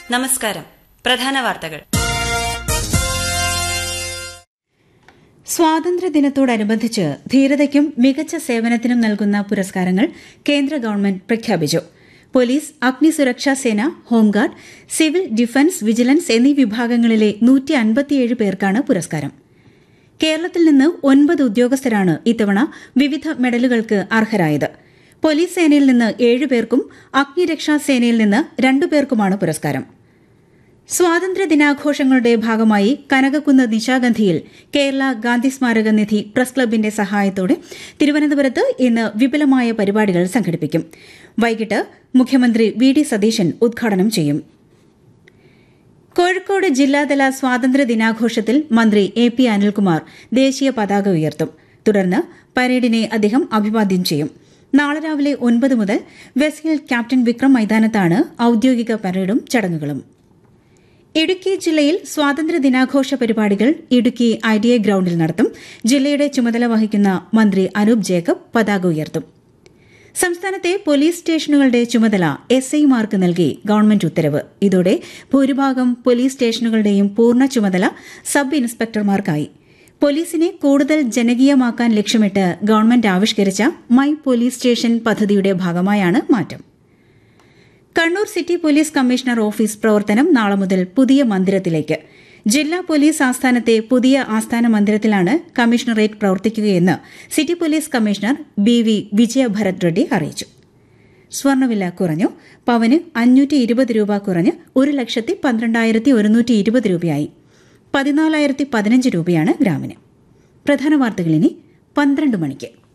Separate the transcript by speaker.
Speaker 1: നമസ്കാരം പ്രധാന വാർത്തകൾ
Speaker 2: സ്വാതന്ത്ര്യദിനത്തോടനുബന്ധിച്ച് ധീരതയ്ക്കും മികച്ച സേവനത്തിനും നൽകുന്ന പുരസ്കാരങ്ങൾ കേന്ദ്ര ഗവൺമെന്റ് പ്രഖ്യാപിച്ചു പോലീസ് അഗ്നിസുരക്ഷാ സേന ഹോംഗാർഡ് സിവിൽ ഡിഫൻസ് വിജിലൻസ് എന്നീ വിഭാഗങ്ങളിലെ നൂറ്റി അൻപത്തിയേഴ് പേർക്കാണ് പുരസ്കാരം കേരളത്തിൽ നിന്ന് ഒൻപത് ഉദ്യോഗസ്ഥരാണ് ഇത്തവണ വിവിധ മെഡലുകൾക്ക് അർഹരായത് പോലീസ് സേനയിൽ നിന്ന് ഏഴുപേർക്കും അഗ്നിരക്ഷാ സേനയിൽ നിന്ന് രണ്ടുപേർക്കുമാണ് പുരസ്കാരം സ്വാതന്ത്ര്യ ദിനാഘോഷങ്ങളുടെ ഭാഗമായി കനകക്കുന്ന് നിശാഗന്ധിയിൽ കേരള ഗാന്ധി സ്മാരക നിധി പ്രസ് ക്ലബിന്റെ സഹായത്തോടെ തിരുവനന്തപുരത്ത് ഇന്ന് വിപുലമായ പരിപാടികൾ സംഘടിപ്പിക്കും വൈകിട്ട് മുഖ്യമന്ത്രി വി ഡി സതീശൻ ഉദ്ഘാടനം ചെയ്യും കോഴിക്കോട് ജില്ലാതല സ്വാതന്ത്ര്യ ദിനാഘോഷത്തിൽ മന്ത്രി എ പി അനിൽകുമാർ ദേശീയ പതാക ഉയർത്തും തുടർന്ന് പരേഡിനെ അദ്ദേഹം അഭിവാദ്യം ചെയ്യും നാളെ രാവിലെ ഒൻപത് മുതൽ വെസ്ഹിൽ ക്യാപ്റ്റൻ വിക്രം മൈതാനത്താണ് ഔദ്യോഗിക പരേഡും ചടങ്ങുകളും ഇടുക്കി ജില്ലയിൽ സ്വാതന്ത്ര്യ ദിനാഘോഷ പരിപാടികൾ ഇടുക്കി ഐ ഡി എ ഗ്രൌണ്ടിൽ നടത്തും ജില്ലയുടെ ചുമതല വഹിക്കുന്ന മന്ത്രി അനൂപ് ജേക്കബ് പതാക ഉയർത്തും സംസ്ഥാനത്തെ പോലീസ് സ്റ്റേഷനുകളുടെ ചുമതല എസ് ഐമാർക്ക് നൽകി ഗവൺമെന്റ് ഉത്തരവ് ഇതോടെ ഭൂരിഭാഗം പോലീസ് സ്റ്റേഷനുകളുടെയും പൂർണ്ണ ചുമതല സബ് ഇൻസ്പെക്ടർമാർക്കായി പോലീസിനെ കൂടുതൽ ജനകീയമാക്കാൻ ലക്ഷ്യമിട്ട് ഗവൺമെന്റ് ആവിഷ്കരിച്ച മൈ പോലീസ് സ്റ്റേഷൻ പദ്ധതിയുടെ ഭാഗമായാണ് മാറ്റം Kannur city police commissioner office പ്രവർത്തനം നാളെ മുതൽ പുതിയ മന്ദിരത്തിലേക്ക് ജില്ലാ പോലീസ് ആസ്ഥാനത്തെ പുതിയ ആസ്ഥാന മന്ദിരത്തിലാണ് കമ്മീഷണറേറ്റ് പ്രവർത്തിക്കുകയെന്ന് city police commissioner B V Vijayabharat Reddy അറിയിച്ചു സ്വർണ്ണവില കുറഞ്ഞു പവന് അഞ്ഞൂറ്റി ഇരുപത് രൂപ കുറഞ്ഞ് ഒരു ലക്ഷത്തി പന്ത്രണ്ടായിരത്തി ഒരുന്നൂറ്റി ഇരുപത് രൂപയായി പതിനാലായിരത്തി പതിനഞ്ച് രൂപയാണ് ഗ്രാമിന് പ്രധാന വാർത്തകൾ ഇനി പന്ത്രണ്ട് മണിക്ക്